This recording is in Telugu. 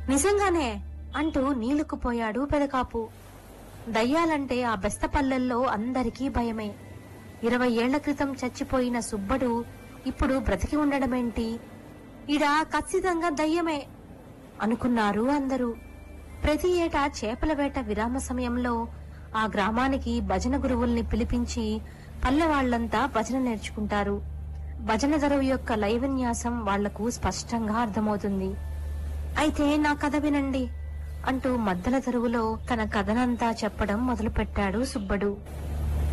నిజంగానే అంటూ నీలుకుపోయాడు పెదకాపు దయ్యాలంటే ఆ బెస్తపల్లెల్లో అందరికీ భయమే ఇరవై ఏళ్ల క్రితం చచ్చిపోయిన సుబ్బడు ఇప్పుడు బ్రతికి ఉండడమేంటి ఇడా ఖచ్చితంగా దయ్యమే అనుకున్నారు అందరూ ప్రతి ఏటా చేపల వేట విరామ సమయంలో ఆ గ్రామానికి భజన గురువుల్ని పిలిపించి పల్లెవాళ్లంతా భజన నేర్చుకుంటారు భజన దరువు యొక్క లైవన్యాసం వాళ్లకు స్పష్టంగా అర్థమవుతుంది అయితే నా కథ వినండి అంటూ మద్దల దరువులో తన కథనంతా చెప్పడం మొదలుపెట్టాడు సుబ్బడు